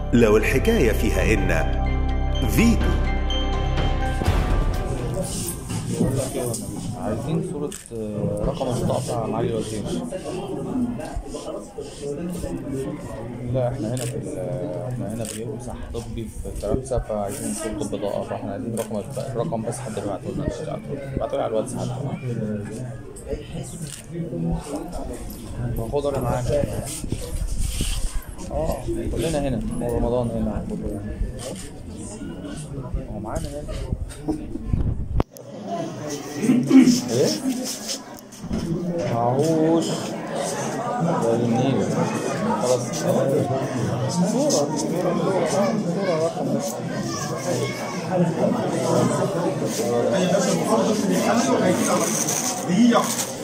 لو الحكاية فيها إن فيتو بقول لك ايه عايزين صورة آه، رقم البطاقة مع علي الوزير لا احنا هنا في ال- احنا هنا بنقول صح طبي في فرنسا فعايزين صورة البطاقة فاحنا عايزين رقم الرقم بس حد يبعته لنا ابعتوا لي على الواتس حتى خد انا معاك اه كلنا هنا هو رمضان هنا كله هنا هو معانا هنا ايه؟ معهوش ده النيل خلاص صورة صورة صورة رقم بس هي